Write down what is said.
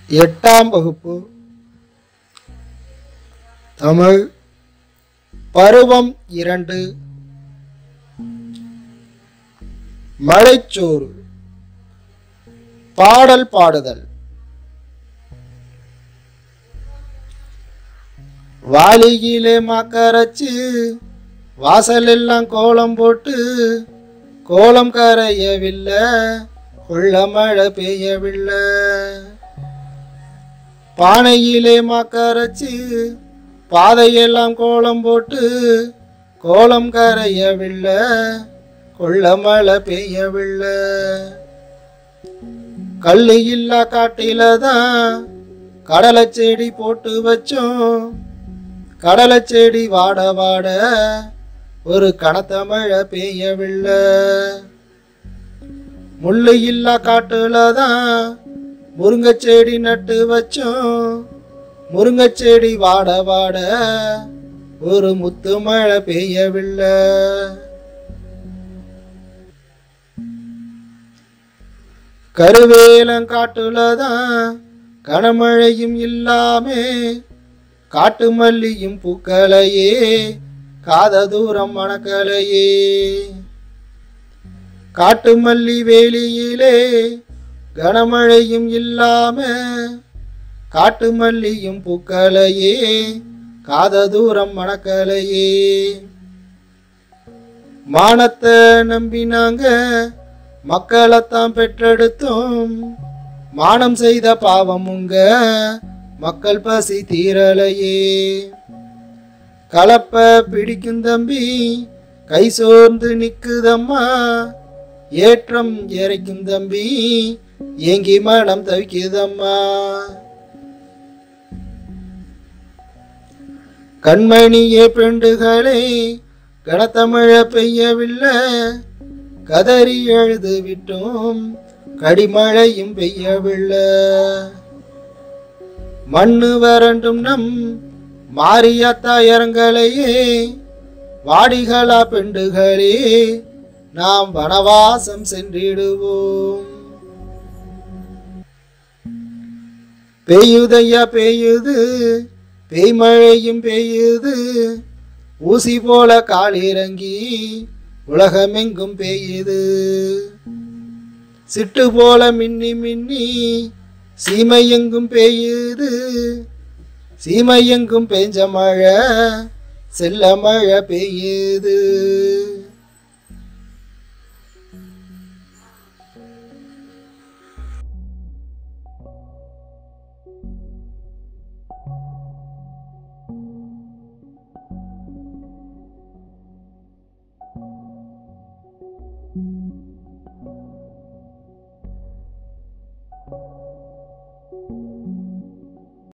எட்டாம் வகுப்பு தமிழ் பருவம் இரண்டு மழைச்சோறு பாடல் பாடுதல் வாலியிலே மாக்கரைச்சு வாசல் எல்லாம் கோலம் போட்டு கோலம் கரையவில்லை கொள்ள மழை பெய்யவில்லை பானையிலே மாக்கரைச்சு பாதையெல்லாம் கோலம் போட்டு கோலம் கரையவில்லை கொள்ள மழை பெய்யவில்லை கல்லு இல்லா காட்டில தான் கடலை செடி போட்டு வச்சோம் கடலை செடி வாட வாட ஒரு கனத்த மழை பெய்யவில்லை முள்ளு இல்லா காட்டுல தான் முருங்கச் செடி நட்டு வச்சோம் முருங்கச் செடி வாட வாட ஒரு முத்து மழை பெய்யவில்லை கருவேலங்காட்டுல தான் கனமழையும் இல்லாமே காட்டு மல்லியும் பூக்களையே காத தூரம் மணக்கலையே காட்டு மல்லி வேலியிலே கனமழையும் இல்லாம காட்டு மல்லியும் பூக்களையே காத தூரம் மணக்கலையே மானத்தை நம்பினாங்க மக்களைத்தான் பெற்றெடுத்தோம் மானம் செய்த பாவம் உங்க மக்கள் பசி தீரலையே கலப்ப பிடிக்கும் தம்பி கை சோர்ந்து நிக்குதம்மா ஏற்றம் இறைக்கும் தம்பி ஏங்கி மனம் தவிக்குதம்மா கண்மணியே பெண்டுகளே கனத்தமிழ பெய்யவில்லை கதறி எழுது விட்டோம் கடிமழையும் பெய்யவில்லை மண்ணு வறண்டும் நம் மாரியாத்தா இறங்கலையே வாடிகளா பெண்டுகளே நாம் வனவாசம் சென்றிடுவோம் பெய்யுதையா பெய்யுது பெய்மழையும் பெய்யுது ஊசி போல காலிறங்கி உலகமெங்கும் பெய்யுது சிட்டு போல மின்னி மின்னி சீமையெங்கும் பெய்யுது சீமையெங்கும் பெஞ்ச மழை செல்ல மழை பெய்யுது